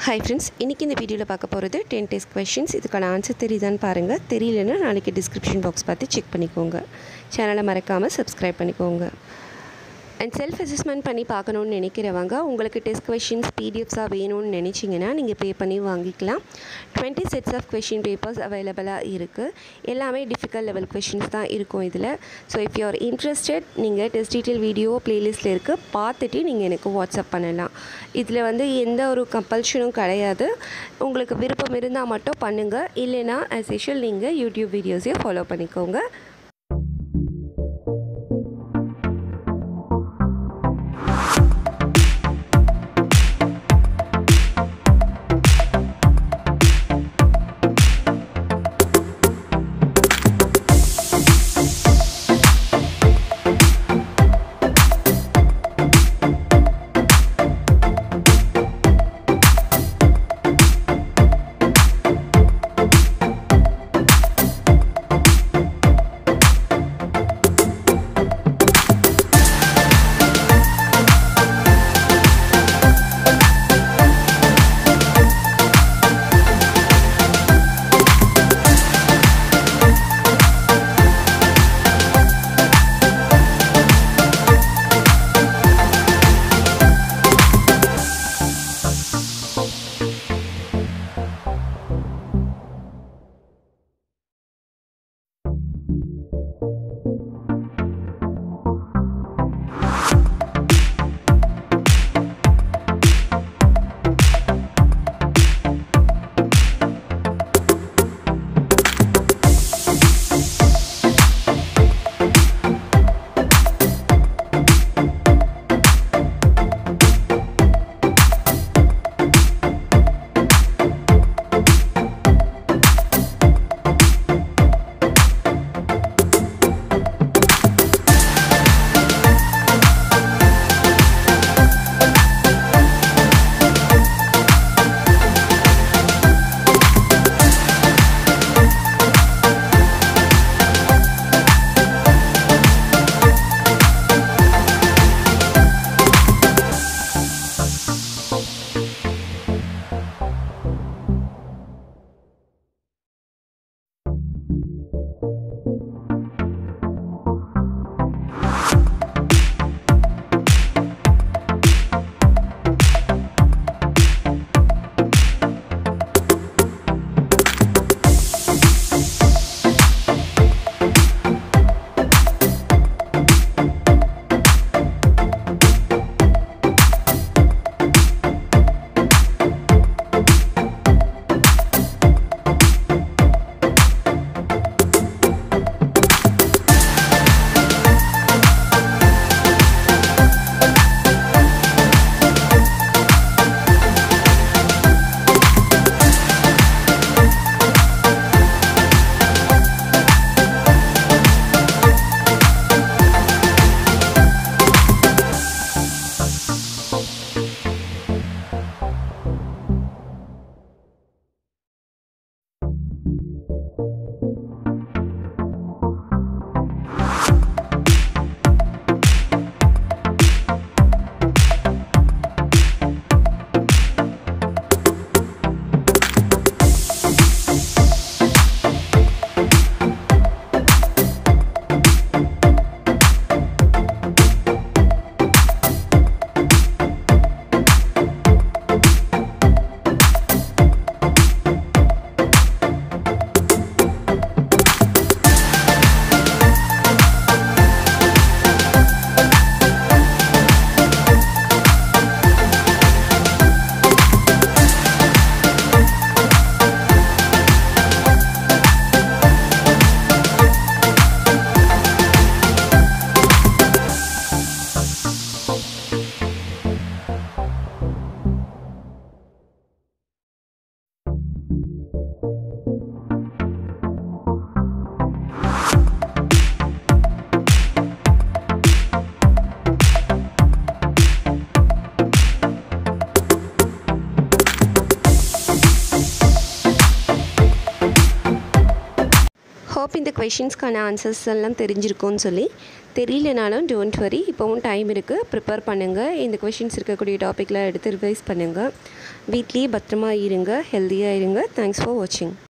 hi friends இன்றைக்கி இந்த வீடியோவில் பார்க்க போகிறது டென் டெஸ்ட் கொஷின்ஸ் இதுக்கான ஆன்சர் தெரியுதான்னு பாருங்கள் தெரியலன்னா நாளைக்கு டிஸ்கிரிப்ஷன் பாக்ஸ் பார்த்து செக் பண்ணிக்கோங்க சேனலை மறக்காமல் சப்ஸ்கிரைப் பண்ணிக்கோங்க அண்ட் செல்ஃப் அசஸ்மெண்ட் பண்ணி பார்க்கணுன்னு நினைக்கிறவங்க உங்களுக்கு டெஸ்ட் கொஷின்ஸ் பிடிஎஃப்ஸாக வேணும்னு நினச்சிங்கன்னா நீங்கள் பே பண்ணி வாங்கிக்கலாம் twenty sets of question papers அவைலபிளாக இருக்குது எல்லாமே டிஃபிகல்ட் லெவல் கொஷின்ஸ் தான் இருக்கும் இதில் so if you are interested நீங்கள் டெஸ்ட் டீட்டெயில் வீடியோ ப்ளேலிஸ்ட்டில் இருக்குது பார்த்துட்டு நீங்கள் எனக்கு வாட்ஸ்அப் பண்ணலாம் இதில் வந்து எந்த ஒரு கம்பல்ஷனும் கிடையாது உங்களுக்கு விருப்பம் இருந்தால் மட்டும் பண்ணுங்கள் இல்லைன்னா ஆஸ் யூஷுவல் நீங்கள் யூடியூப் வீடியோஸையும் ஃபாலோ பண்ணிக்கோங்க ஹோப் இந்த கொஷின்ஸ்க்கான ஆன்சர்ஸ் எல்லாம் தெரிஞ்சிருக்கும்னு சொல்லி தெரியலனாலும் டோன்ட் வரி இப்போவும் டைம் இருக்குது ப்ரிப்பேர் பண்ணுங்கள் இந்த கொஷின்ஸ் இருக்கக்கூடிய டாப்பிக்கில் எடுத்து ரிவைஸ் பண்ணுங்கள் வீட்லேயே பத்திரமா இருங்க ஹெல்த்தியாக இருங்க தேங்க்ஸ் ஃபார் வாட்சிங்